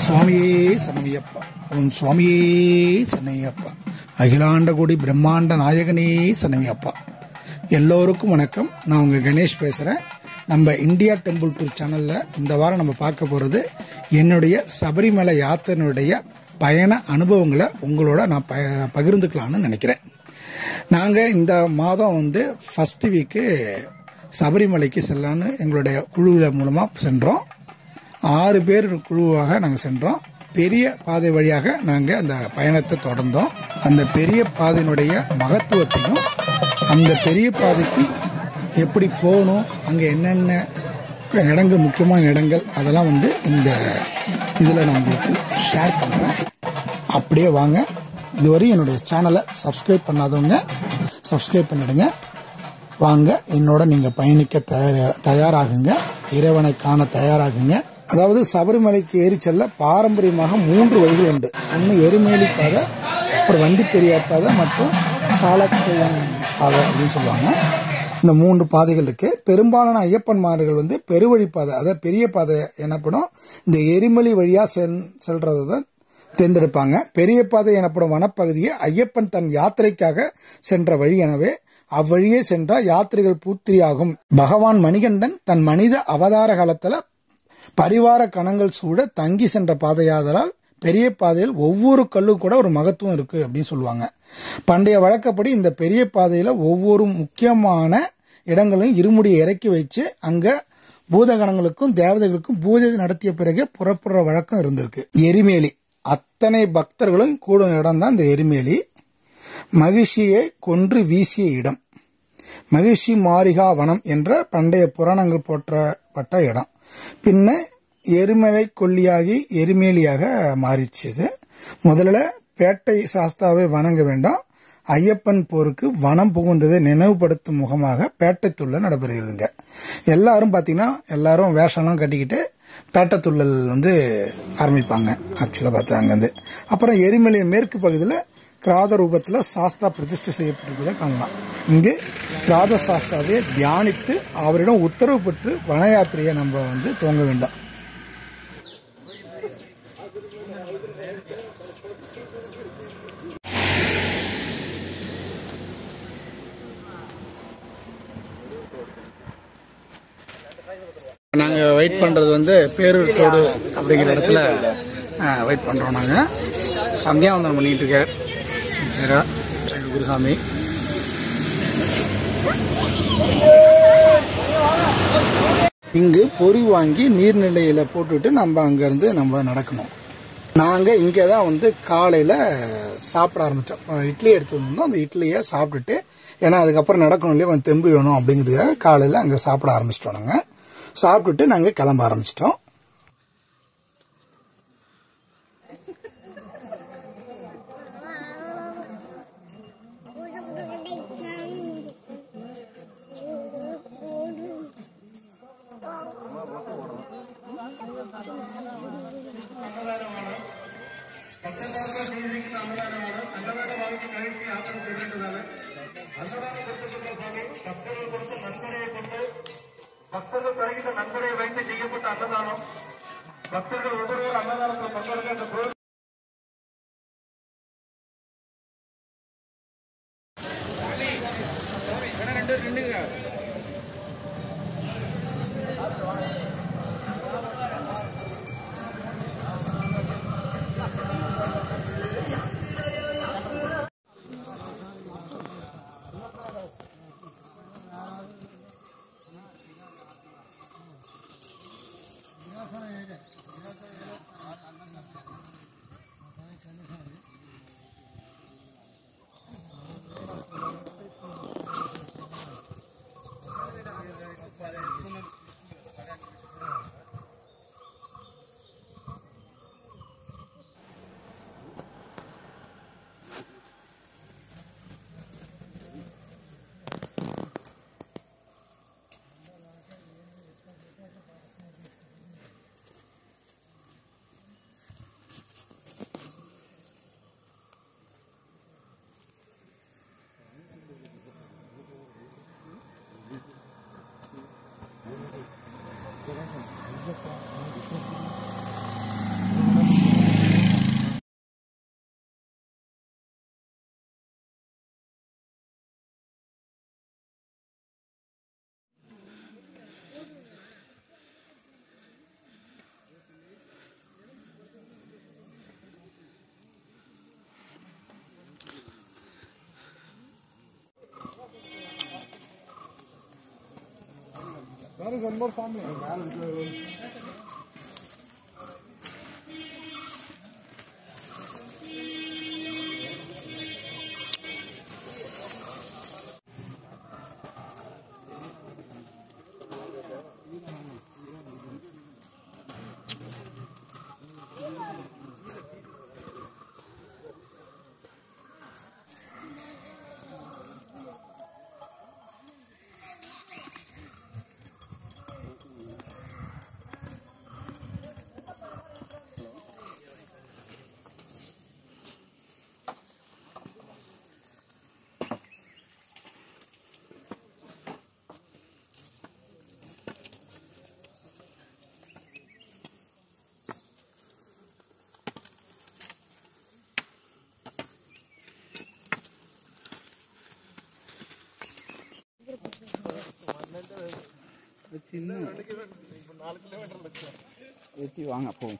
சுவாமியே சரணமையப்பா ஓம் சுவாமியே சரணமையப்பா அகிலாண்டகோடி பிரம்மாண்ட நாயகனே சரணமையப்பா எல்லோருக்கும் வணக்கம் நான் உங்கள் கணேஷ் பேசுகிறேன் நம்ம இந்தியா டெம்பிள் டூர் சேனலில் இந்த வாரம் நம்ம பார்க்க போகிறது என்னுடைய சபரிமலை யாத்திரையினுடைய பயண அனுபவங்களை உங்களோட நான் ப பகிர்ந்துக்கலான்னு நினைக்கிறேன் நாங்கள் இந்த மாதம் வந்து ஃபஸ்ட்டு வீக்கு சபரிமலைக்கு செல்லலான்னு எங்களுடைய குழுவில் மூலமாக சென்றோம் ஆறு பேர் குழுவாக நாங்கள் சென்றோம் பெரிய பாதை வழியாக நாங்கள் அந்த பயணத்தை தொடர்ந்தோம் அந்த பெரிய பாதையினுடைய மகத்துவத்தையும் அந்த பெரிய பாதைக்கு எப்படி போகணும் அங்கே என்னென்ன இடங்கள் முக்கியமான இடங்கள் அதெல்லாம் வந்து இந்த இதில் நான் உங்களுக்கு ஷேர் பண்ணுறேன் அப்படியே வாங்க இதுவரை என்னுடைய சேனலை சப்ஸ்கிரைப் பண்ணாதவங்க சப்ஸ்கிரைப் பண்ணிடுங்க வாங்க என்னோட நீங்கள் பயணிக்க தயார தயாராகுங்க இறைவனை காண தயாராகுங்க அதாவது சபரிமலைக்கு ஏறி செல்ல பாரம்பரியமாக மூன்று வழிகள் உண்டு ஒன்று எருமேலி பாதை அப்புறம் வண்டி பெரியார் பாதை மற்றும் சாலக்கையன் பாதை அப்படின்னு சொல்லுவாங்க இந்த மூன்று பாதைகள் இருக்கு பெரும்பாலான ஐயப்பன்மார்கள் வந்து பெருவழி பாதை அதாவது பெரிய பாதை எனப்படும் இந்த எரிமலை வழியாக செல் செல்றதை தான் தேர்ந்தெடுப்பாங்க பெரிய பாதை எனப்படும் வனப்பகுதியை ஐயப்பன் தன் யாத்திரைக்காக சென்ற வழி எனவே அவ்வழியே சென்றால் யாத்திரைகள் பூர்த்தியாகும் பகவான் மணிகண்டன் தன் மனித அவதார காலத்துல பரிவார கணங்கள் சூட தங்கி சென்ற பாதையாதலால் பெரிய பாதையில் ஒவ்வொரு கல்லும் கூட ஒரு மகத்துவம் இருக்கு அப்படின்னு சொல்லுவாங்க பண்டைய வழக்கப்படி இந்த பெரிய பாதையில ஒவ்வொரு முக்கியமான இடங்களையும் இருமுடியை இறக்கி வச்சு அங்க பூதகணங்களுக்கும் தேவதைகளுக்கும் பூஜை நடத்திய பிறகு புறப்படுற வழக்கம் இருந்திருக்கு எரிமேலி அத்தனை பக்தர்களும் கூடும் இடம் தான் இந்த எரிமேலி மகிழ்ச்சியை கொன்று வீசிய இடம் மகிழ்ச்சி மாரிகா வனம் என்ற பண்டைய புராணங்கள் போற்றப்பட்ட இடம் பின்ன எருமலை கொல்லியாகி எருமேலியாக மாறிச்சுது முதல்ல பேட்டை சாஸ்தாவை வணங்க வேண்டாம் ஐயப்பன் போருக்கு வனம் புகுந்ததை நினைவுபடுத்தும் முகமாக பேட்டைத்துள்ள நடைபெறுகிறதுங்க எல்லாரும் பார்த்தீங்கன்னா எல்லாரும் வேஷம்லாம் கட்டிக்கிட்டு பேட்டைத்துள்ளல் வந்து ஆரம்பிப்பாங்க ஆக்சுவலாக பார்த்தா அங்கேருந்து அப்புறம் எரிமலையின் மேற்கு பகுதியில் கிராத ரூபத்தில் சாஸ்தா பிரதிஷ்டை செய்யப்பட்டிருப்பதை காணலாம் இங்கு கிராத சாஸ்தாவை தியானித்து அவரிடம் உத்தரவு பெற்று வன யாத்திரையை நம்ம வந்து துவங்க வேண்டும் நாங்கள் வெயிட் பண்ணுறது வந்து பேரூர் தோடு அப்படிங்கிற இடத்துல வெயிட் பண்ணுறோம் நாங்கள் சந்தியாவந்தனம் பண்ணிட்டு இருக்கார் சின்சரா குருசாமி இங்கு பொறி வாங்கி நீர்நிலையில் போட்டுட்டு நம்ம அங்கேருந்து நம்ம நடக்கணும் நாங்கள் இங்கே தான் வந்து காலையில் சாப்பிட ஆரம்பித்தோம் இட்லி எடுத்து வந்திருந்தோம் அந்த இட்லியை சாப்பிட்டுட்டு ஏன்னா அதுக்கப்புறம் நடக்கணும் இல்லையா கொஞ்சம் தெம்பு வேணும் அப்படிங்கிறதுக்காக காலையில் அங்கே சாப்பிட ஆரம்பிச்சிட்டோம் நாங்கள் சாப்பிட்டுட்டு நாங்கள் கிளம்ப ஆரம்பிச்சிட்டோம் பக்தர்கள் தருகின்ற நன்கொடை வைத்து செய்யப்பட்ட அன்னதானம் பக்தர்கள் ஒவ்வொருவர் அன்னதானத்தில் பங்கெடுக்க அந்த கோயில் ஏற்றி வாங்க போவோம்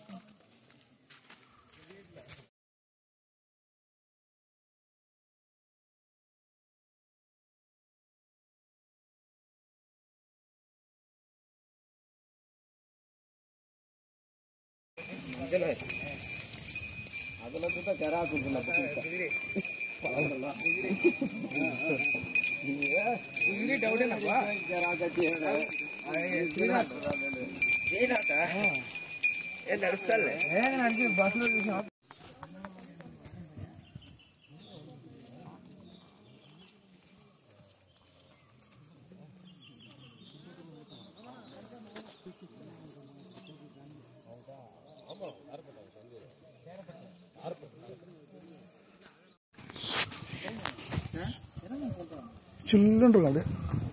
அதில் கூட கரா கொடுக்கல கரா கட்டி சில்லுன்னு இருக்கும் அப்படியே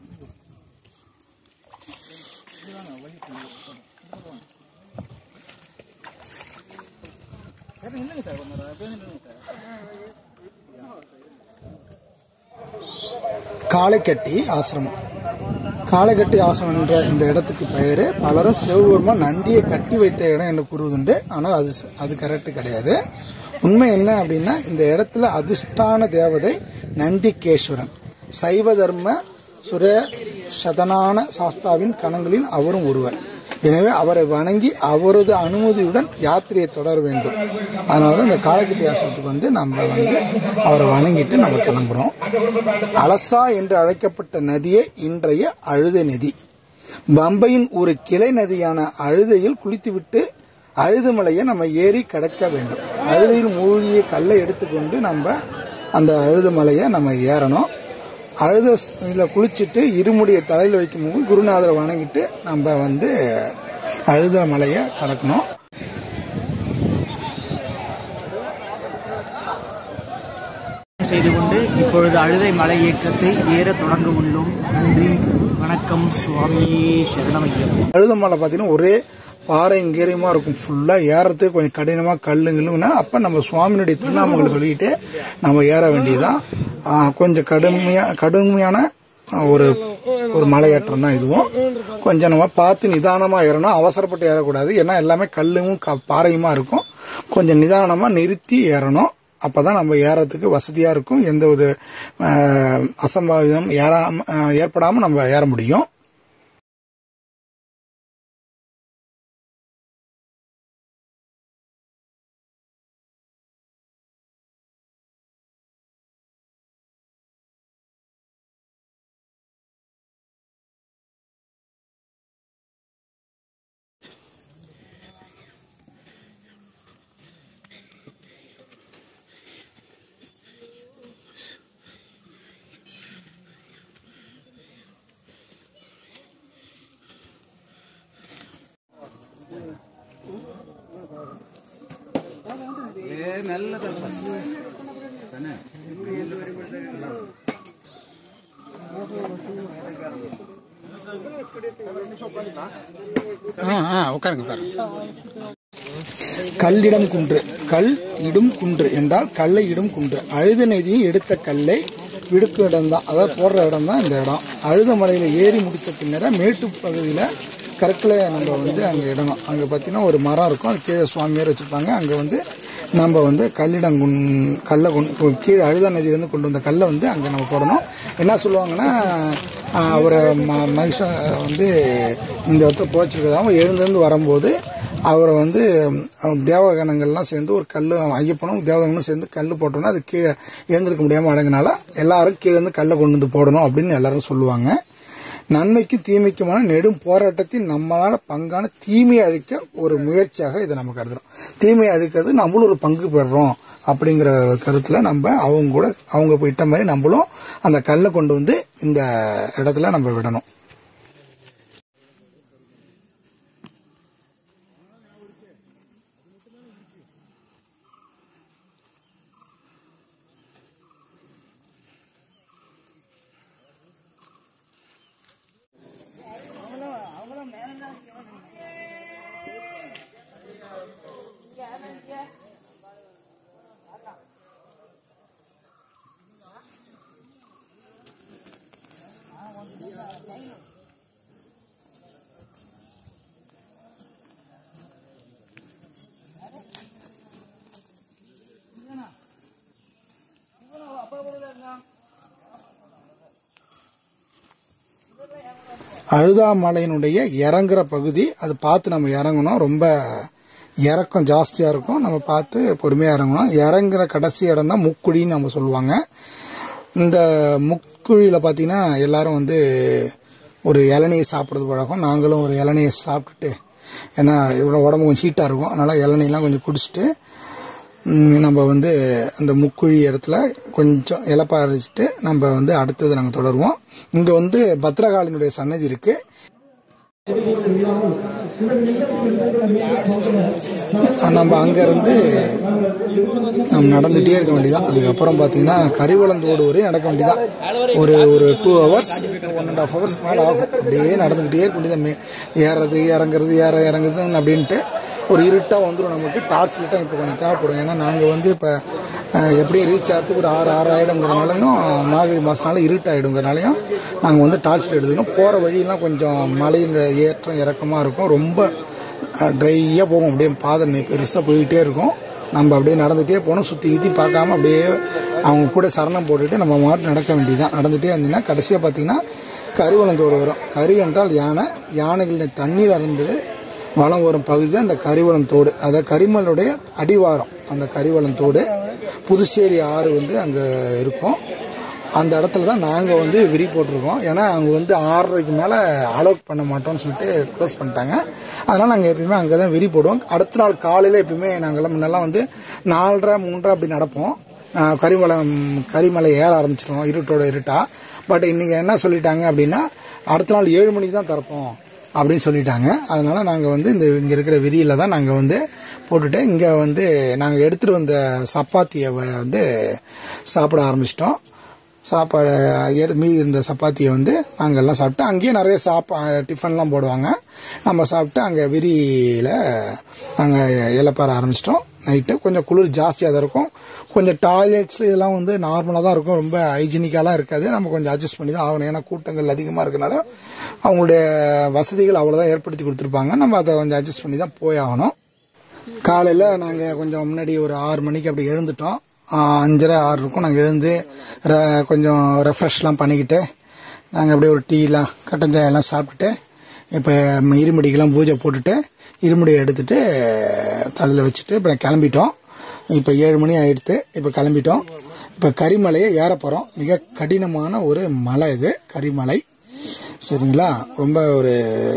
காளைக்கட்டி ஆசிரமம் காளைக்கட்டி ஆசிரமம் என்ற இந்த இடத்துக்கு பெயர் பலரும் சிவபெருமான் நந்தியை கட்டி வைத்த இடம் என்று கூறுவதுண்டு ஆனால் அது அது கரெக்ட் கிடையாது உண்மை என்ன அப்படின்னா இந்த இடத்துல அதிஷ்டான தேவதை நந்திகேஸ்வரன் சைவ தர்ம சுர சதனான சாஸ்தாவின் கணங்களில் அவரும் ஒருவர் எனவே அவரை வணங்கி அவரது அனுமதியுடன் யாத்திரையை தொடர வேண்டும் அதனால தான் இந்த காலக்கட்டி ஆசிரமத்துக்கு வந்து நம்ம வந்து அவரை வணங்கிட்டு நம்ம கிளம்புறோம் அலசா என்று அழைக்கப்பட்ட நதியே இன்றைய அழுத நதி பம்பையின் ஒரு கிளை நதியான அழுதையில் குளித்துவிட்டு அழுதுமலையை நம்ம ஏறி கடக்க வேண்டும் அழுதையில் மூழ்கிய கல்லை எடுத்துக்கொண்டு நம்ம அந்த அழுதுமலையை நம்ம ஏறணும் அழுத இதில் குளிச்சுட்டு இருமுடியை தலையில் வைக்கும்போது குருநாதரை வணங்கிட்டு நம்ம வந்து அழுத மலையை கடக்கணும் செய்து கொண்டு இப்பொழுது அழுதை மலை ஏற்றத்தை ஏற தொடங்க உள்ளோம் நன்றி வணக்கம் சுவாமியே சரணமையம் அழுத மலை பார்த்தீங்கன்னா ஒரே பாறை கீரியமா இருக்கும் ஃபுல்லாக ஏறத்துக்கு கொஞ்சம் கடினமாக கல்லுங்களுன்னா அப்போ நம்ம சுவாமியினுடைய திருநாமங்களை சொல்லிக்கிட்டு நம்ம ஏற வேண்டியதுதான் ஆ, கொஞ்சம் கடுமையாக கடுமையான ஆ, ஒரு ஒரு மலையேற்றம் தான் இதுவும் கொஞ்சம் நம்ம பார்த்து நிதானமாக ஏறணும் அவசரப்பட்டு ஏறக்கூடாது ஏன்னா எல்லாமே கல்லும் க பாறையுமா இருக்கும் கொஞ்சம் நிதானமாக நிறுத்தி ஏறணும் அப்பதான் நம்ம ஏறத்துக்கு வசதியா இருக்கும் எந்த ஒரு ஆஹ், அசம்பாவிதம் ஏறாம ஆஹ், ஏற்படாம நம்ம ஏற முடியும் உட்காருங்க உட்காருங்க கல்லிடம் குன்று கல் இடும் குன்று என்றால் கல்லை இடும் குன்று அழுத நதியை எடுத்த கல்லை விடுக்கும் இடம் தான் அதாவது போடுற இடம் தான் இந்த இடம் அழுத மலையில் ஏறி முடித்த பின்னர மேட்டு பகுதியில் கற்களை நம்ம வந்து அங்கே இடணும் அங்கே பார்த்தீங்கன்னா ஒரு மரம் இருக்கும் அது கீழே சுவாமியார் வச்சுருப்பாங்க அங்கே வந்து நம்ம வந்து கல்லிடங்குன் கல்லை கொண்டு கீழே அழுதா நதியிலேருந்து கொண்டு வந்த கல்லை வந்து அங்கே நம்ம போடணும் என்ன சொல்லுவாங்கன்னா ஆஹ், அவரை ம மகிஷம் வந்து இந்த இடத்துல போச்சிருக்கதாகவும் எழுந்திருந்து வரும்போது அவரை வந்து அவன் தேவகணங்கள்லாம் சேர்ந்து ஒரு கல் ஐயப்பனும் தேவகங்களும் சேர்ந்து கல் போட்டோன்னா அது கீழே எழுந்திருக்க முடியாமல் அடங்கினால எல்லாரும் கீழே இருந்து கல்லை கொண்டு வந்து போடணும் அப்படின்னு எல்லாரும் சொல்லுவாங்க நன்மைக்கும் தீமைக்குமான நெடும் போராட்டத்தில் நம்மளால பங்கான தீமையை அழிக்க ஒரு முயற்சியாக இதை நம்ம கருதுறோம் தீமையை அழிக்கிறது நம்மளும் ஒரு பங்கு பெறுறோம் அப்படிங்கிற கருத்துல நம்ம அவங்க கூட அவங்க போயிட்ட மாதிரி நம்மளும் அந்த கல்லை கொண்டு வந்து இந்த இடத்துல நம்ம விடணும் அழுதாமலையினுடைய இறங்குற பகுதி அது பார்த்து நம்ம இறங்கணும் ரொம்ப இறக்கம் ஜாஸ்தியாக இருக்கும் நம்ம பார்த்து பொறுமையாக இறங்கணும் இறங்குற கடைசி இடம் தான் முக்குழின்னு நம்ம சொல்லுவாங்க இந்த முக்குழியில் பார்த்தீங்கன்னா எல்லாரும் வந்து ஒரு இளநியை சாப்பிட்றது பழக்கம் நாங்களும் ஒரு இளநியை சாப்பிட்டுட்டு ஏன்னா இவ்வளோ உடம்பு கொஞ்சம் ஹீட்டாக இருக்கும் அதனால் இளநியெல்லாம் கொஞ்சம் குடிச்சிட்டு ம், நம்ம வந்து அந்த முக்குழி இடத்துல கொஞ்சம் இலப்பாரிச்சிட்டு நம்ம வந்து அடுத்தது நாங்கள் தொடருவோம் இங்கே வந்து பத்ரகாளினுடைய சன்னதி இருக்கு நம்ம அங்கேருந்து நம்ம நடந்துகிட்டே இருக்க வேண்டியதான் அதுக்கப்புறம் பார்த்தீங்கன்னா கரிவளந்தோடு வரையும் நடக்க வேண்டியதான் ஒரு ஒரு two hours one and half ஹவர்ஸ்க்கு மேலே ஆகும் அப்படியே நடந்துக்கிட்டே இருக்க வேண்டியதான் மே- ஏறது இறங்குறது ஏற இறங்குறது அப்படின்ட்டு ஒரு இருட்டாக வந்துடும் நமக்கு டார்ச் லைட்டாக இப்போ கொஞ்சம் தேவைப்படும் ஏன்னா நாங்கள் வந்து இப்போ எப்படியும் ரீச் ஆகிறதுக்கு ஒரு ஆறு ஆறு ஆகிடுங்கிறனாலையும் மார்கழி மாதனால இருட்டாயிடுங்கிறனாலையும் நாங்கள் வந்து டார்ச் லைட் எடுத்துக்கணும் போகிற வழியெல்லாம் கொஞ்சம் மலையின் ஏற்றம் இறக்கமாக இருக்கும் ரொம்ப ட்ரையாக போகும் அப்படியே பாதை பெருசாக போயிட்டே இருக்கும் நம்ம அப்படியே நடந்துகிட்டே போகணும் சுற்றி ஈத்தி பார்க்காம அப்படியே அவங்க கூட சரணம் போட்டுட்டு நம்ம மாட்டு நடக்க வேண்டியதுதான் நடந்துகிட்டே இருந்தீங்கன்னா கடைசியாக பார்த்தீங்கன்னா கரிவளந்தோடு வரும் கரி என்றால் யானை யானைகளுடைய தண்ணீர் அருந்தது வளம் வரும் பகுதி தான் அந்த கரிவளம் தோடு அதாவது கரிமலுடைய அடிவாரம் அந்த கரிவளம் தோடு புதுச்சேரி ஆறு வந்து அங்கே இருக்கும் அந்த இடத்துல தான் நாங்கள் வந்து விரி போட்டிருக்கோம் ஏன்னா அவங்க வந்து ஆறரைக்கு மேலே அலோக் பண்ண மாட்டோம்னு சொல்லிட்டு க்ளோஸ் பண்ணிட்டாங்க அதனால் நாங்கள் எப்பயுமே அங்கே தான் விரி போடுவோம் அடுத்த நாள் காலையில் எப்பயுமே நாங்கள்லாம் முன்னெல்லாம் வந்து நாலரை மூன்றரை அப்படி நடப்போம் ஆஹ் கரிமலம் கரிமலை ஏற ஆரம்பிச்சிட்டோம் இருட்டோட இருட்டா பட் இன்றைக்கி என்ன சொல்லிட்டாங்க அப்படின்னா அடுத்த நாள் ஏழு மணிக்கு தான் திறப்போம் அப்படின்னு சொல்லிட்டாங்க அதனால் நாங்கள் வந்து இந்த இங்கே இருக்கிற விதியில் தான் நாங்கள் வந்து போட்டுட்டு இங்கே வந்து நாங்கள் எடுத்துகிட்டு வந்த சப்பாத்தியை வ- வந்து சாப்பிட ஆரம்பிச்சிட்டோம் சாப்பாடு எடு மீதி இருந்த சப்பாத்தியை வந்து நாங்கள் எல்லாம் சாப்பிட்டு அங்கேயே நிறைய சாப்பா டிஃபன்லாம் போடுவாங்க நம்ம சாப்பிட்டு அங்கே விரியில் நாங்கள் இலப்பார ஆரம்பிச்சிட்டோம் நைட்டு கொஞ்சம் குளிர் ஜாஸ்தியாக தான் இருக்கும் கொஞ்சம் டாய்லெட்ஸ் இதெல்லாம் வந்து நார்மலாக தான் இருக்கும் ரொம்ப ஹைஜீனிக்காலாம் இருக்காது நம்ம கொஞ்சம் அட்ஜஸ்ட் பண்ணி தான் ஆகணும் ஏன்னா கூட்டங்கள் அதிகமாக இருக்கனால அவங்களுடைய வசதிகள் அவ்வளோதான் ஏற்படுத்தி கொடுத்துருப்பாங்க நம்ம அதை கொஞ்சம் அட்ஜஸ்ட் பண்ணி தான் போய் ஆகணும் காலையில் நாங்கள் கொஞ்சம் முன்னாடி ஒரு ஆறு மணிக்கு அப்படி எழுந்துட்டோம் ஆஹ் அஞ்சரை ஆறு இருக்கும் நாங்கள் எழுந்து ர- கொஞ்சம் ரெஃப்ரெஷ்லாம் பண்ணிக்கிட்டு நாங்கள் அப்படியே ஒரு டீலாம் கட்டஞ்சாயெல்லாம் சாப்பிட்டுட்டு இப்போ இருமுடிக்கெல்லாம் பூஜை போட்டுட்டு இருமுடியை எடுத்துட்டு தலையில் வச்சுட்டு இப்போ கிளம்பிட்டோம் இப்போ ஏழு மணி ஆயிடுத்து இப்போ கிளம்பிட்டோம் இப்போ கரிமலையை ஏற போகிறோம் மிக கடினமான ஒரு மலை இது கரிமலை சரிங்களா ரொம்ப ஒரு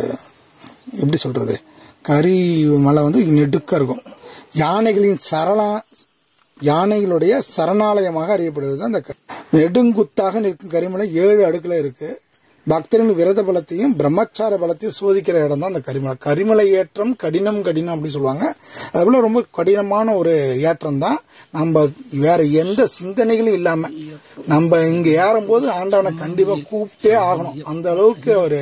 எப்படி சொல்கிறது கரி மலை வந்து நெடுக்க இருக்கும் யானைகளின் சரணா யானைகளுடைய சரணாலயமாக அறியப்படுகிறது அந்த க- நெடுங்குத்தாக நிற்கும் கரிமலை ஏழு அடுக்கில் இருக்கு பக்தர்களின் விரத பலத்தையும் பிரம்மச்சார பலத்தையும் சோதிக்கிற இடம் தான் அந்த கரிமலை கரிமலை ஏற்றம் கடினம் கடினம் அப்படின்னு சொல்லுவாங்க அதுபோல ரொம்ப கடினமான ஒரு ஏற்றம் தான் நம்ம வேற எந்த சிந்தனைகளும் இல்லாம நம்ம இங்க ஏறும்போது ஆண்டவனை கண்டிப்பா கூப்பிட்டே ஆகணும் அந்த அளவுக்கு ஒரு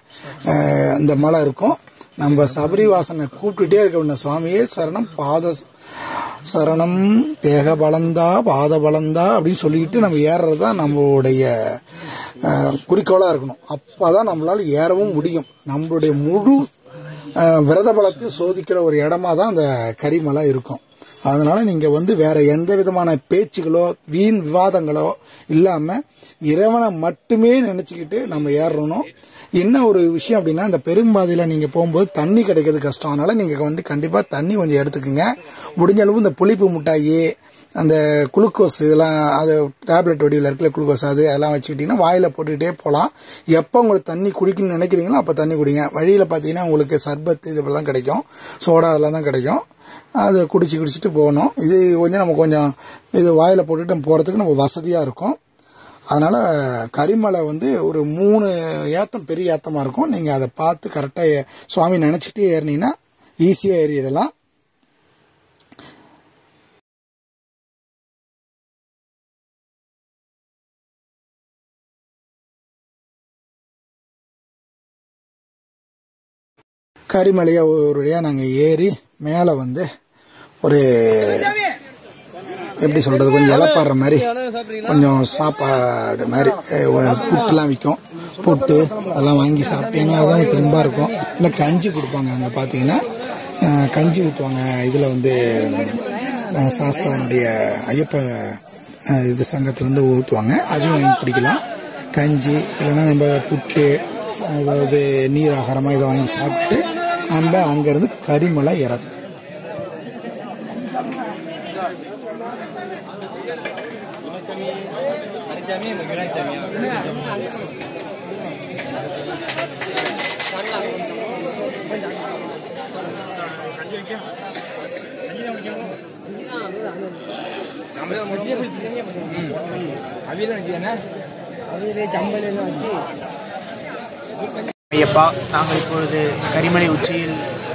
அஹ், இந்த மலை இருக்கும் நம்ம சபரிவாசனை கூப்பிட்டுட்டே இருக்க வேண்டிய சுவாமியே சரணம் பாத சரணம் தேக பலந்தா பாத பலந்தா அப்படின்னு சொல்லிட்டு நம்ம ஏறுறது தான் நம்மளுடைய அஹ், குறிக்கோளா இருக்கணும் அப்பதான் நம்மளால ஏறவும் முடியும் நம்மளுடைய முழு அஹ், விரத பலத்தையும் சோதிக்கிற ஒரு இடமா தான் அந்த கரிமலை இருக்கும் அதனால் நீங்கள் வந்து வேற எந்த விதமான பேச்சுகளோ வீண் விவாதங்களோ இல்லாமல் இறைவனை மட்டுமே நினச்சிக்கிட்டு நம்ம ஏறணும் என்ன ஒரு விஷயம் அப்படின்னா இந்த பெரும்பாதையில் நீங்கள் போகும்போது தண்ணி கிடைக்கிறது கஷ்டம் அதனால் நீங்கள் வந்து கண்டிப்பாக தண்ணி கொஞ்சம் எடுத்துக்கோங்க முடிஞ்ச அளவு இந்த புளிப்பு மிட்டாயி அந்த குளுக்கோஸ் இதெல்லாம் அது டேப்லெட் வடிவில் இருக்கிற குளுக்கோஸ் அது அதெல்லாம் வச்சுக்கிட்டிங்கன்னா வாயில் போட்டுக்கிட்டே போகலாம் எப்போ உங்களுக்கு தண்ணி குடிக்கணும்னு நினைக்கிறீங்களோ அப்போ தண்ணி குடிங்க வழியில் பார்த்தீங்கன்னா உங்களுக்கு சர்பத்து இது தான் கிடைக்கும் சோடா அதெல்லாம் தான் கிடைக்கும் அதை குடிச்சு குடிச்சிட்டு போகணும் இது கொஞ்சம் நம்ம கொஞ்சம் இது வாயில் போட்டுட்டு நம்ம போகிறதுக்கு நம்ம வசதியாக இருக்கும் அதனால் கரிமலை வந்து ஒரு மூணு ஏத்தம் பெரிய ஏத்தமாக இருக்கும் நீங்கள் அதை பார்த்து கரெக்டாக சுவாமி நினச்சிக்கிட்டே ஏறினீங்கன்னா ஈஸியாக ஏறிடலாம் கரிமலையை ஒரு வழியாக நாங்கள் ஏறி மேலே வந்து ஒரு எப்படி சொல்கிறது கொஞ்சம் இலப்பாடுற மாதிரி கொஞ்சம் சாப்பாடு மாதிரி அஹ், புட்டுலாம் விற்கும் புட்டு அதெல்லாம் வாங்கி சாப்பிட்டீங்கன்னா அதுவும் தெம்பாக இருக்கும் இல்லை கஞ்சி கொடுப்பாங்க அங்கே பார்த்தீங்கன்னா அஹ், கஞ்சி ஊற்றுவாங்க இதில் வந்து அஹ், சாஸ்தானுடைய ஐயப்ப அஹ், இது சங்கத்துலேருந்து ஊற்றுவாங்க அதையும் வாங்கி குடிக்கலாம் கஞ்சி இல்லைன்னா நம்ம புட்டு அதாவது நீர் ஆகாரமாக இதை வாங்கி சாப்பிட்டு நம்ம அங்கேருந்து கரிமலை இறக்கும் ஐயப்பா நாங்கள் இப்பொழுது கரிமலை உச்சியில்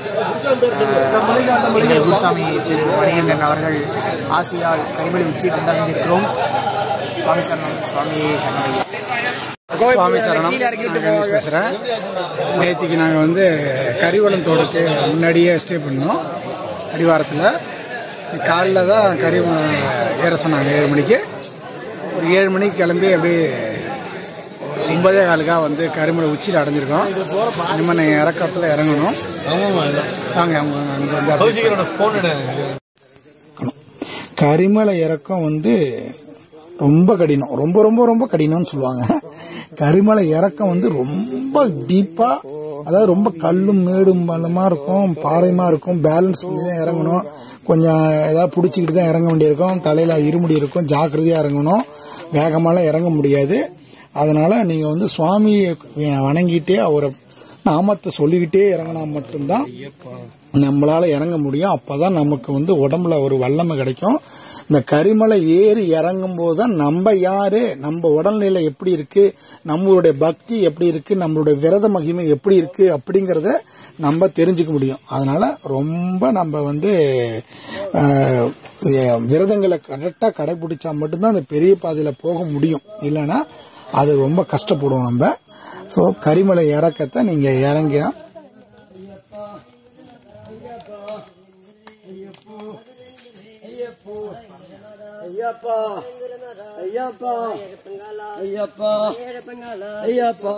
அஹ், எங்கள் குருசாமி திரு மணிகண்டன் அவர்கள் ஆசியால் கரிமலை உச்சியில் வந்தடைந்திருக்கிறோம் சுவாமி சரணம் சுவாமி சரணம் சுவாமி சரணம் நான் கணேஷ் பேசுகிறேன் நேற்றுக்கு நாங்கள் வந்து கரிவளம் தோடுக்கு முன்னாடியே ஸ்டே பண்ணோம் அடிவாரத்தில் காலைல தான் கரிவளம் ஏற சொன்னாங்க ஏழு மணிக்கு ஒரு ஏழு மணிக்கு கிளம்பி அப்படியே ஒன்பதே காலுக்காக வந்து கரிமலை உச்சியில் அடைஞ்சிருக்கோம் இனிமேல் நீங்கள் இறக்கத்தில் இறங்கணும் வாங்க அவங்க அங்கே வந்து அப்படியே கரிமலை இறக்கம் வந்து ரொம்ப கடினம் ரொம்ப ரொம்ப ரொம்ப கடினம்னு சொல்லுவாங்க கரிமலை இறக்கம் வந்து ரொம்ப டீப்பா அதாவது ரொம்ப கல்லும் மேடும் பள்ளமா இருக்கும் பாறையுமா இருக்கும் பேலன்ஸ் பண்ணி தான் இறங்கணும் கொஞ்சம் ஏதாவது பிடிச்சிக்கிட்டு தான் இறங்க வேண்டியிருக்கும் தலையில இருமுடி இருக்கும் ஜாக்கிரதையா இறங்கணும் வேகமாலாம் இறங்க முடியாது அதனால நீங்க வந்து சுவாமியை வணங்கிட்டே அவரை நாமத்தை சொல்லிக்கிட்டே இறங்கினா மட்டும்தான் நம்மளால இறங்க முடியும் அப்பதான் நமக்கு வந்து உடம்புல ஒரு வல்லமை கிடைக்கும் இந்த கரிமலை ஏறி இறங்கும் போது தான் நம்ம யாரு நம்ம உடல்நிலை எப்படி இருக்கு நம்மளுடைய பக்தி எப்படி இருக்கு நம்மளுடைய விரத மகிமை எப்படி இருக்கு அப்படிங்கறத நம்ம தெரிஞ்சுக்க முடியும் அதனால ரொம்ப நம்ம வந்து ஆஹ், விரதங்களை கரெக்டாக கடைபிடிச்சா மட்டும்தான் அந்த பெரிய பாதையில போக முடியும் இல்லைன்னா அது ரொம்ப கஷ்டப்படுவோம் நம்ம ஸோ கரிமலை இறக்கத்தை நீங்க இறங்கினா ஐயப்பா ஐயப்பா ஐயப்பா ஐயப்பா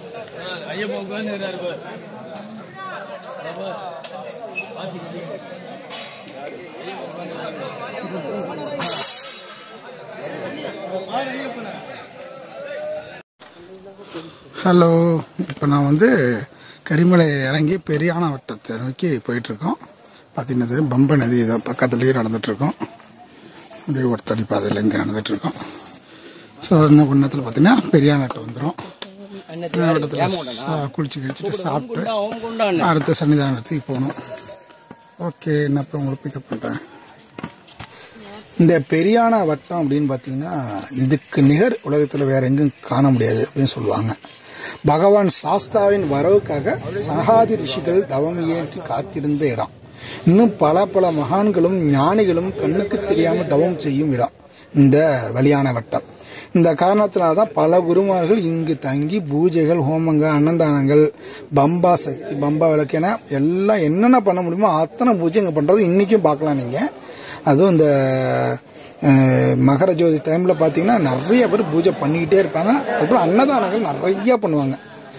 ஹலோ இப்போ நான் வந்து கரிமலை இறங்கி பெரியான வட்டத்தை நோக்கி போயிட்டுருக்கோம் பார்த்தீங்கன்னா தெரியும் பம்ப நதி இதை பக்கத்துலேயே நடந்துட்டுருக்கோம் அப்படியே ஒருத்தடி பாதையில் இங்கே நடந்துட்டுருக்கோம் ஸோ இன்னும் கொஞ்ச நேரத்தில் பார்த்தீங்கன்னா பெரியான வட்டம் வந்துடும் வட்டத்தில் குளிச்சு கிழிச்சிட்டு சாப்பிட்டு அடுத்த சன்னிதானத்துக்கு போகணும் ஓகே நான் அப்புறம் உங்களுக்கு பிக்கப் பண்ணுறேன் இந்த பெரியான வட்டம் அப்படின்னு பார்த்தீங்கன்னா இதுக்கு நிகர் உலகத்தில் வேற எங்கும் காண முடியாது அப்படின்னு சொல்லுவாங்க பகவான் சாஸ்தாவின் வரவுக்காக சனகாதி ரிஷிகள் தவம் ஏற்றி காத்திருந்த இடம் இன்னும் பல பல மகான்களும் ஞானிகளும் கண்ணுக்கு தெரியாம தவம் செய்யும் இடம் இந்த வலியான வட்டம் இந்த காரணத்தினால தான் பல குருமார்கள் இங்கு தங்கி பூஜைகள் ஹோமங்கள் அன்னதானங்கள் பம்பா சக்தி பம்பா விளக்கு என எல்லாம் என்னென்ன பண்ண முடியுமோ அத்தனை பூஜை இங்கே பண்ணுறது இன்றைக்கும் பார்க்கலாம் நீங்கள் அதுவும் இந்த அஹ், மகர ஜோதி டைமில் பார்த்தீங்கன்னா நிறைய பேர் பூஜை பண்ணிக்கிட்டே இருப்பாங்க அதுக்கப்புறம் அன்னதானங்கள் நிறைய பண்ணுவாங்க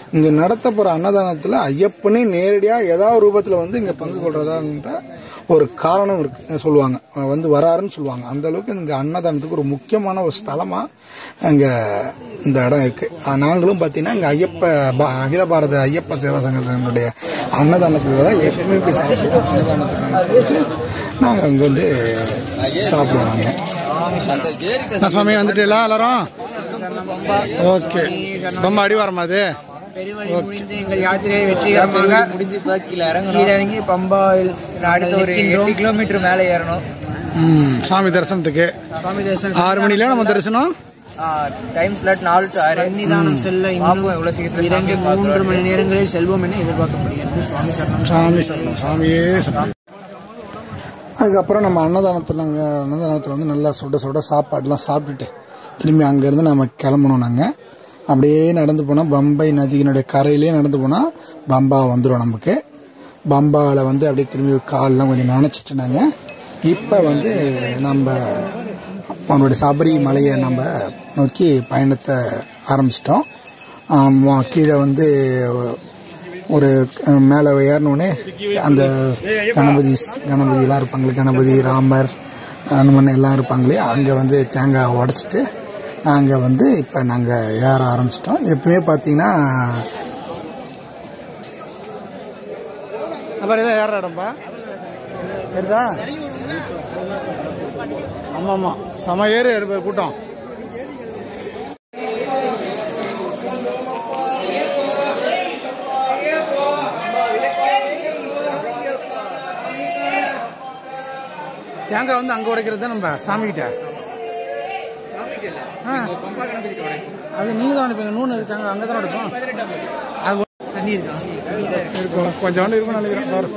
இங்கே நடத்த போகிற அன்னதானத்தில் ஐயப்பனே நேரடியாக ஏதாவது ரூபத்தில் வந்து இங்கே பங்கு கொள்றதான்ற ஒரு காரணம் இருக்கு சொல்லுவாங்க அஹ் வந்து வராருன்னு சொல்லுவாங்க அந்த அளவுக்கு இங்கே அன்னதானத்துக்கு ஒரு முக்கியமான ஒரு ஸ்தலமாக இங்கே இந்த இடம் இருக்குது நாங்களும் பார்த்தீங்கன்னா இங்கே ஐயப்ப பா- அகில பாரத ஐயப்ப சேவா சங்கத்தினுடைய அன்னதானத்தில் தான் எப்பவுமே போய் சாப்பிடுவோம் அன்னதானத்துக்கு நாங்கள் இங்கே வந்து சாப்பிடுவோம் நாங்கள் நான் சுவாமி வந்துட்டீங்களா எல்லாரும் ஓகே ரொம்ப அடிவாரமா அது பெருவழி முடிந்து எங்கள் யாத்திரையை வெற்றிகரமாக முடிஞ்சு பா கீழே இறங்கணும் கீழே இறங்கி பம்பாவில் அடுத்த ஒரு எட்டு கிலோமீட்டர் மேலே ஏறணும் ம் சாமி தரிசனத்துக்கு சுவாமி தரிசனம் ஆறு மணில நம்ம தரிசனம் டைம் ஸ்லாட் நாலு டு ஆறு சன்னிதானம் செல்ல பார்ப்போம் இன்னும் எவ்வளோ சீக்கிரத்தில் இரண்டு மூன்று மணி நேரங்களில் செல்வோம் என எதிர்பார்க்கப்படுகிறது சுவாமி சரணம் சாமி சரணம் சாமியே சரணம் அதுக்கப்புறம் நம்ம அன்னதானத்தில் நாங்கள் அன்னதானத்தில் வந்து நல்லா சுட சுட சாப்பாடுலாம் சாப்பிட்டுட்டு திரும்பி அங்கேருந்து நம்ம கிளம்பணும் நாங்கள் அப்படியே நடந்து போனால் பம்பை நதியினுடைய கரையிலே நடந்து போனால் பம்பா வந்துடும் நமக்கு பம்பாவில் வந்து அப்படியே திரும்பி கால்லாம் கொஞ்சம் நனைச்சிட்டு நாங்கள் இப்போ வந்து நம்ம அவனுடைய சபரி மலையை நம்ம நோக்கி பயணத்தை ஆரம்பிச்சிட்டோம் ஆமா, கீழே வந்து ஒரு அஹ், மேலே ஏறினோடனே அந்த கணபதி கணபதியெல்லாம் இருப்பாங்களே கணபதி ராமர் அனுமன் எல்லாம் இருப்பாங்களே அங்கே வந்து தேங்காய் உடச்சிட்டு நாங்கள் வந்து இப்போ நாங்கள் ஏற ஆரம்பிச்சிட்டோம் எப்பவுமே பார்த்தீங்கன்னா அப்புறம் இதான் ஏற இடம்பா தெரியுதா ஆமாம் ஆமாம் செம ஏறு ஏறு கூட்டம் தேங்காய் வந்து அங்கே உடைக்கிறது தான் நம்ம சாமிக்கிட்ட ஆ அது நீங்கள் தான் அனுப்பீங்க நூறு இருக்கு தேங்காய் அங்கே தான் உடைப்போம் அது தண்ணி இருக்கா இருக்கும் கொஞ்சோண்டு இருக்கும் நினைக்கிறேன் பாரு.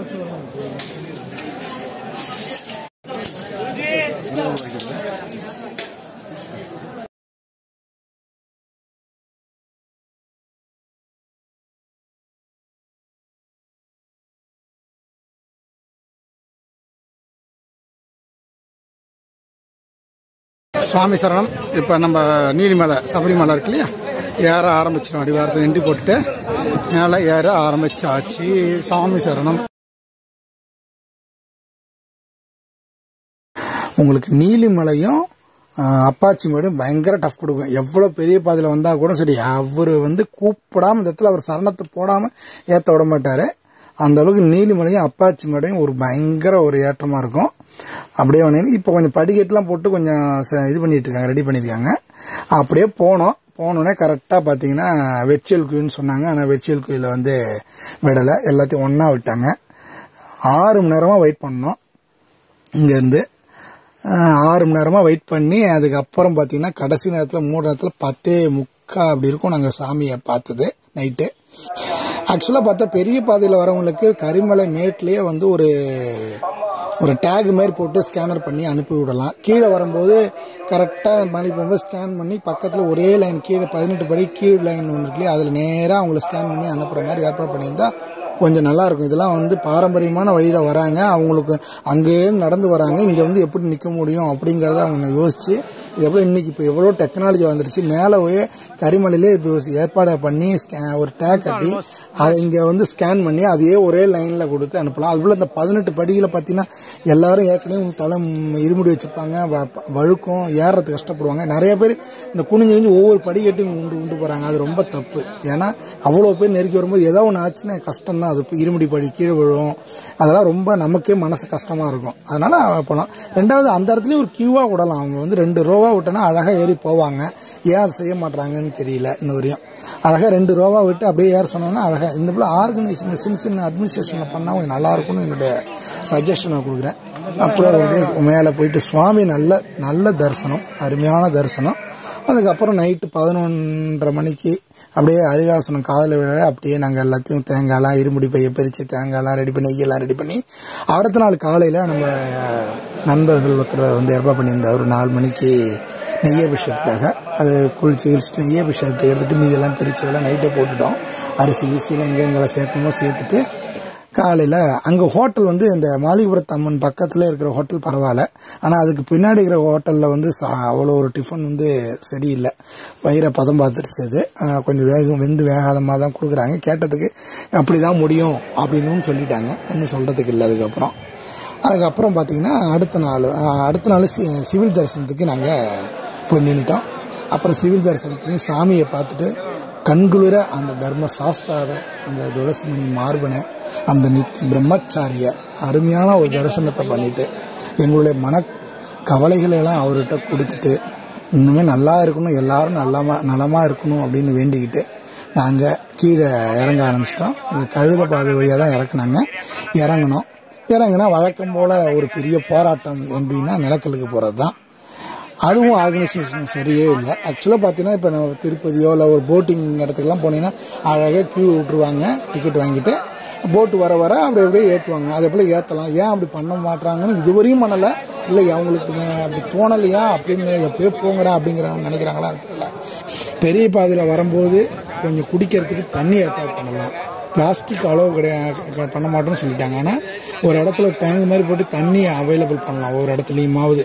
சுவாமி சரணம் இப்போ நம்ம நீலிமலை சபரிமலை இருக்கு இல்லையா ஏற ஆரம்பிச்சிடும் அடிவாரத்தை நின்று போட்டுட்டு மேலே ஏற ஆரம்பிச்சாச்சு சாமி சரணம் உங்களுக்கு நீலிமலையும் ஆஹ், அப்பாச்சி மேடும் பயங்கர டஃப் கொடுக்கும் எவ்வளோ பெரிய பாதையில் வந்தால் கூட சரி அவர் வந்து கூப்பிடாம இந்த இடத்துல அவர் சரணத்தை போடாமல் ஏற்ற விட மாட்டார் அந்த அளவுக்கு நீலிமலையும் அப்பாச்சி மேடையும் ஒரு பயங்கர ஒரு ஏற்றமாக இருக்கும் அப்படியே வந்து இப்போ கொஞ்சம் படிக்கட்டுலாம் போட்டு கொஞ்சம் ச- இது பண்ணிட்டு இருக்காங்க ரெடி பண்ணியிருக்காங்க அப்படியே போனோம் போனோடனே கரெக்டாக பார்த்தீங்கன்னா வெச்சியல் குயின்னு சொன்னாங்க ஆனால் வெச்சியல் குயிலில் வந்து விடலை எல்லாத்தையும் ஒன்றா விட்டாங்க ஆறு மணி நேரமாக வெயிட் பண்ணோம் இங்கேருந்து ஆறு மணி நேரமாக வெயிட் பண்ணி அதுக்கப்புறம் பார்த்தீங்கன்னா கடைசி நேரத்தில் மூணு நேரத்தில் பத்தே முக்கா அப்படி இருக்கும் நாங்கள் சாமியை பார்த்தது நைட்டு ஆக்சுவலாக பார்த்தா பெரிய பாதையில் வரவங்களுக்கு கரிமலை மேட்லேயே வந்து ஒரு ஒரு டேக் மாதிரி போட்டு ஸ்கேனர் பண்ணி அனுப்பி விடலாம் கீழே வரும்போது கரெக்டாக மணி போகும்போது ஸ்கேன் பண்ணி பக்கத்தில் ஒரே லைன் கீழே பதினெட்டு படி கீழ் லைன் ஒன்று இருக்கு இல்லையா அதில் நேராக அவங்கள ஸ்கேன் பண்ணி அனுப்புகிற மாதிரி ஏற்பாடு பண்ணியிருந்தா கொஞ்சம் நல்லா இருக்கும் இதெல்லாம் வந்து பாரம்பரியமான வழியில் வராங்க அவங்களுக்கு அங்கேயே நடந்து வராங்க இங்கே வந்து எப்படி நிற்க முடியும் அப்படிங்கிறத அவங்க யோசிச்சு இது எப்படி இன்னைக்கு இப்போ எவ்வளோ டெக்னாலஜி வந்துருச்சு மேலே போய் கரிமலையிலே இப்போ ஏற்பாடு பண்ணி ஸ்கே ஒரு டேக் கட்டி அதை இங்கே வந்து ஸ்கேன் பண்ணி அதையே ஒரே லைனில் கொடுத்து அனுப்பலாம் அதுபோல் இந்த பதினெட்டு படிகளை பார்த்தீங்கன்னா எல்லாரும் ஏற்கனவே தலை இருமுடி வச்சுருப்பாங்க வ- வழுக்கும் ஏறுறதுக்கு கஷ்டப்படுவாங்க நிறைய பேர் இந்த குனிஞ்சு குனிஞ்சு ஒவ்வொரு படிக்கட்டும் உண்டு உண்டு போகிறாங்க அது ரொம்ப தப்பு ஏன்னா அவ்வளோ பேர் நெருக்கி வரும்போது ஏதோ ஒன்று ஆச்சுன்னா கஷ்டம் தான் அது இப்போ இருமுடி படி கீழே விழும் அதெல்லாம் ரொம்ப நமக்கே மனசு கஷ்டமாக இருக்கும் அதனால் போகலாம் ரெண்டாவது அந்த இடத்துலயும் ஒரு கியூவாக விடலாம் அவங்க வந்து ரெண்டு ரோவாக விட்டோன்னா அழகாக ஏறி போவாங்க ஏன் அதை செய்ய மாட்றாங்கன்னு தெரியல இன்ன வரையும் அழகாக ரெண்டு ரோவாக விட்டு அப்படியே ஏற சொன்னோன்னா அழகாக இந்த போல் ஆர்கனைசேஷன் சின்ன சின்ன அட்மினிஸ்ட்ரேஷனில் பண்ணால் கொஞ்சம் நல்லா இருக்கும்னு என்னுடைய சஜஷன் நான் கொடுக்குறேன் அப்புறம் அப்படியே மேலே போயிட்டு சுவாமி நல்ல நல்ல தரிசனம் அருமையான தரிசனம் அதுக்கப்புறம் நைட்டு பதினொன்றரை மணிக்கு அப்படியே அரிகாசனம் காதில் விழ அப்படியே நாங்கள் எல்லாத்தையும் தேங்காய்லாம் இருமுடி பைய பிரித்து தேங்காய்லாம் ரெடி பண்ணி நெய்யெல்லாம் ரெடி பண்ணி அடுத்த நாள் காலையில் நம்ம நண்பர்கள் ஒருத்தர் வந்து ஏற்பாடு பண்ணியிருந்தார் ஒரு நாலு மணிக்கு நெய் அபிஷேகத்துக்காக அது குளிச்சு கிழிச்சிட்டு நெய் அபிஷேகத்தை எடுத்துகிட்டு மீதெல்லாம் பிரித்து எல்லாம் நைட்டே போட்டுட்டோம் அரிசி ஈசியில் எங்கெங்கெல்லாம் சேர்க்கணுமோ சேர்த்துட்டு காலையில் அங்கே ஹோட்டல் வந்து இந்த மாளிகபுரத்து அம்மன் பக்கத்தில் இருக்கிற ஹோட்டல் பரவாயில்ல ஆனால் அதுக்கு பின்னாடி இருக்கிற ஹோட்டலில் வந்து சா அவ்வளோ ஒரு டிஃபன் வந்து சரியில்லை வயிறை பதம் பார்த்துருச்சு அது ஆஹ் கொஞ்சம் வேகம் வெந்து வேகாதமாக தான் கொடுக்குறாங்க கேட்டதுக்கு அப்படி தான் முடியும் அப்படின்னு சொல்லிட்டாங்க ஒன்றும் சொல்கிறதுக்கு இல்லை அதுக்கப்புறம் அதுக்கப்புறம் பார்த்தீங்கன்னா அடுத்த நாள் ஆஹ் அடுத்த நாள் சி சிவில் தரிசனத்துக்கு நாங்கள் போய் நின்றுட்டோம் அப்புறம் சிவில் தரிசனத்துலையும் சாமியை பார்த்துட்டு கண்குளிர அந்த தர்ம சாஸ்தாவை அந்த துளசிமணி மார்பனை அந்த நித் பிரம்மச்சாரிய அருமையான ஒரு தரிசனத்தை பண்ணிட்டு எங்களுடைய மன கவலைகளை எல்லாம் அவர்கிட்ட கொடுத்துட்டு இன்னுமே நல்லா இருக்கணும் எல்லாரும் நலமா நலமாக இருக்கணும் அப்படின்னு வேண்டிக்கிட்டு நாங்கள் கீழே இறங்க ஆரம்பிச்சிட்டோம் அந்த கழுத பாதை வழியாக தான் இறக்குனாங்க இறங்கினோம் இறங்குனா வழக்கம் போல் ஒரு பெரிய போராட்டம் எப்படின்னா நிலக்கலுக்கு போகிறது தான் அதுவும் ஆர்கனைசேஷன் சரியே இல்லை ஆக்சுவலாக பார்த்தீங்கன்னா இப்போ நம்ம திருப்பதியோ இல்லை ஒரு போட்டிங் இடத்துக்குலாம் போனீங்கன்னா அழகாக கியூ விட்டுருவாங்க டிக்கெட் வாங்கிட்டு போட்டு வர வர அப்படி அப்படியே ஏற்றுவாங்க அதை போல் ஏற்றலாம் ஏன் அப்படி பண்ண மாட்டாங்கன்னு இதுவரையும் பண்ணலை இல்லை அவங்களுக்கு ம- அப்படி தோணலையா அப்படின்னு எப்படியோ போங்கடா அப்படிங்கிறவங்க நினைக்கிறாங்களா அது தெரியல பெரிய பாதையில் வரும்போது கொஞ்சம் குடிக்கிறதுக்கு தண்ணி ஏற்பாடு பண்ணலாம் பிளாஸ்டிக் அளவு கிடையாது பண்ண மாட்டோம்னு சொல்லிட்டாங்க ஆனால் ஒரு இடத்துல டேங்க் மாதிரி போட்டு தண்ணி அவைலபிள் பண்ணலாம் ஒரு இடத்துலையுமாவது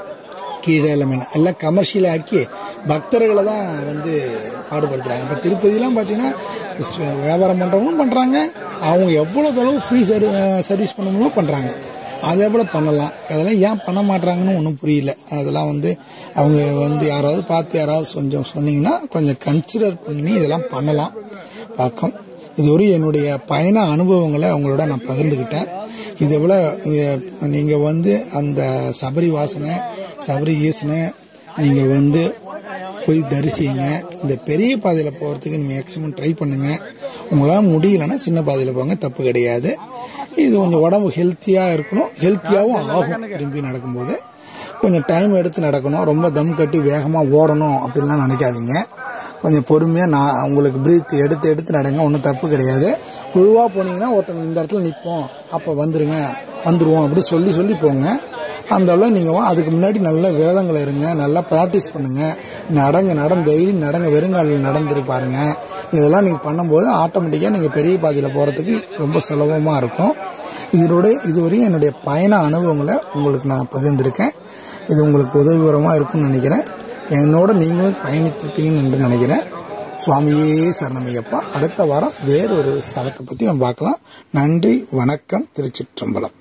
கீழே எல்லாமே எல்லாம் கமர்ஷியல் ஆக்கி பக்தர்களை தான் வந்து பாடுபடுத்துகிறாங்க இப்போ திருப்பதிலாம் பார்த்தீங்கன்னா ஸ்- வியாபாரம் பண்ணுறவங்களும் பண்ணுறாங்க அவங்க எவ்வளோ அளவு ஃப்ரீ சர்வீ சர்வீஸ் பண்ணவங்களும் பண்ணுறாங்க அதே போல் பண்ணலாம் அதெல்லாம் ஏன் பண்ண மாட்றாங்கன்னு ஒன்றும் புரியல அதெல்லாம் வந்து அவங்க வந்து யாராவது பார்த்து யாராவது கொஞ்சம் சொன்னீங்கன்னா கொஞ்சம் கன்சிடர் பண்ணி இதெல்லாம் பண்ணலாம் பார்க்கும் இதுவரை என்னுடைய பயண அனுபவங்களை அவங்களோட நான் பகிர்ந்துக்கிட்டேன் இதே போல் நீங்கள் வந்து அந்த சபரி வாசனை சபரி ஈசனை நீங்கள் வந்து போய் தரிசிங்க இந்த பெரிய பாதையில் போகிறதுக்கு மேக்ஸிமம் ட்ரை பண்ணுங்கள் உங்களால் முடியலன்னா சின்ன பாதையில் போங்க தப்பு கிடையாது இது கொஞ்சம் உடம்பு ஹெல்த்தியாக இருக்கணும் ஹெல்த்தியாகவும் ஆகும் திரும்பி நடக்கும்போது கொஞ்சம் டைம் எடுத்து நடக்கணும் ரொம்ப தம் கட்டி வேகமாக ஓடணும் அப்படின்லாம் நினைக்காதீங்க கொஞ்சம் பொறுமையாக நான் உங்களுக்கு பிரீத் எடுத்து எடுத்து நடங்க ஒன்றும் தப்பு கிடையாது குழுவாக போனீங்கன்னா ஒருத்தவங்க இந்த இடத்துல நிற்போம் அப்போ வந்துருங்க வந்துருவோம் அப்படி சொல்லி சொல்லி போங்க அந்த அளவு நீங்கள் அதுக்கு முன்னாடி நல்ல விரதங்கள் இருங்க நல்லா ப்ராக்டிஸ் பண்ணுங்க நடங்க நடந்து டெய்லி நடங்க வெறுங்காலில் நடந்துட்டு பாருங்க இதெல்லாம் நீங்கள் பண்ணும்போது ஆட்டோமேட்டிக்காக நீங்கள் பெரிய பாதையில் போகிறதுக்கு ரொம்ப சுலபமாக இருக்கும் இதனோட இதுவரையும் என்னுடைய பயண அனுபவங்களை உங்களுக்கு நான் பகிர்ந்திருக்கேன் இது உங்களுக்கு உதவிகரமாக இருக்கும்னு நினைக்கிறேன் என்னோட நீங்களும் பயணித்திருப்பீங்கன்னு என்று நினைக்கிறேன் சுவாமியே சரணமையப்பா அடுத்த வாரம் வேறொரு ஸ்தலத்தை பற்றி நம்ம பார்க்கலாம் நன்றி வணக்கம் திருச்சிற்றம்பலம்